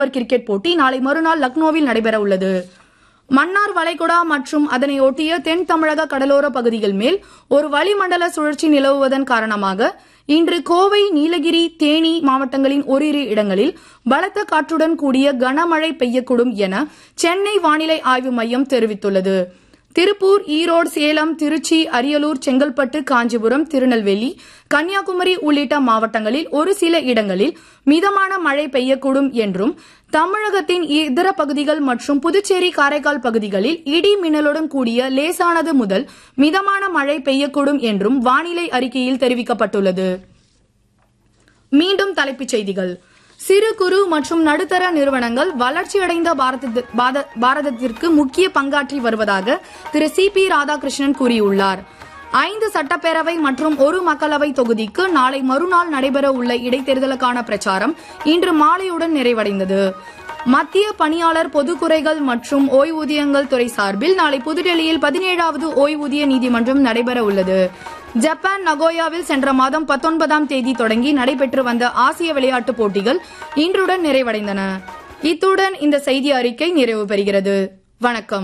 over cricket போட்டி நாளை மறுநாள் லக்னோவில் நடைபெற உள்ளது மன்னார் வளைகுடா மற்றும் அதனை ஒட்டிய தென் தமிழக கடலோர பகுதிகள் மேல் ஒரு வளிமண்டல சுழற்சி நிலவுவதன் காரணமாக இன்று கோவை நீலகிரி தேனி மாவட்டங்களின் ஓரிரு இடங்களில் பலத்த காற்றுடன் கூடிய கனமழை பெய்யக்கூடும் என சென்னை வானிலை ஆய்வு மையம் தெரிவித்துள்ளது திருப்பூர் ஈரோடு சேலம் திருச்சி அரியலூர் செங்கல்பட்டு காஞ்சிபுரம் திருநெல்வேலி கன்னியாகுமரி உள்ளிட்ட மாவட்டங்களில் ஒரு சில இடங்களில் மிதமான மழை பெய்யக்கூடும் என்றும் தமிழகத்தின் இதர பகுதிகள் மற்றும் புதுச்சேரி காரைக்கால் பகுதிகளில் இடி மின்னலுடன் கூடிய லேசானது முதல் மிதமான மழை பெய்யக்கூடும் என்றும் வானிலை அறிக்கையில் தெரிவிக்கப்பட்டுள்ளது மீண்டும் தலைப்புச் செய்திகள் சிறு குறு மற்றும் நடுத்தர நிறுவனங்கள் வளர்ச்சியடைந்த பாரதத்தி- பாத- பாரதத்திற்கு முக்கிய பங்காற்றி வருவதாக திரு சி பி ராதாகிருஷ்ணன் கூறியுள்ளார் ஐந்து சட்டப்பேரவை மற்றும் ஒரு மக்களவை தொகுதிக்கு நாளை மறுநாள் நடைபெற உள்ள இடைத்தேர்தலுக்கான பிரச்சாரம் இன்று மாலையுடன் நிறைவடைந்தது மத்திய பணியாளர் பொதுக்குறைகள் மற்றும் ஓய்வூதியங்கள் துறை சார்பில் நாளை புதுடெல்லியில் பதினேழாவது ஓய்வூதிய நீதிமன்றம் நடைபெற உள்ளது ஜப்பான் நகோயாவில் சென்ற மாதம் பத்தொன்பதாம் தேதி தொடங்கி நடைபெற்று வந்த ஆசிய விளையாட்டுப் போட்டிகள் இன்றுடன் நிறைவடைந்தன இத்துடன் இந்த செய்தி அறிக்கை நிறைவு பெறுகிறது வணக்கம்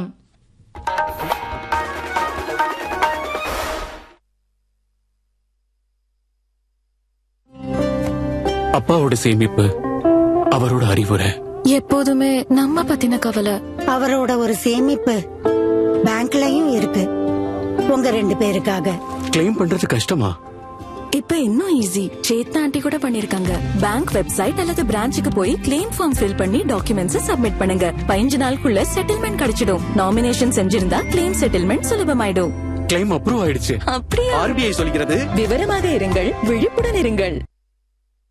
அப்பாவோட சேமிப்பு அவரோட அறிவுரை எப்போதுமே நம்ம பத்தின கவலை அவரோட ஒரு சேமிப்பு பேங்க்லயும் இருக்கு உங்க ரெண்டு பேருக்காக கிளைம் பண்றது கஷ்டமா இப்ப இன்னும் ஈஸி சேத்னா ஆண்டி கூட பண்ணிருக்காங்க பேங்க் வெப்சைட் அல்லது பிரான்ச்சுக்கு போய் கிளைம் ஃபார்ம் ஃபில் பண்ணி டாக்குமெண்ட்ஸ் சப்மிட் பண்ணுங்க பதினஞ்சு நாளுக்குள்ள செட்டில்மெண்ட் கிடைச்சிடும் நாமினேஷன் செஞ்சிருந்தா கிளைம் செட்டில்மெண்ட் சுலபமாயிடும் கிளைம் அப்ரூவ் ஆயிடுச்சு அப்படியா ஆர்பிஐ சொல்கிறது விவரமாக இருங்கள் விழிப்புடன் இருங்கள்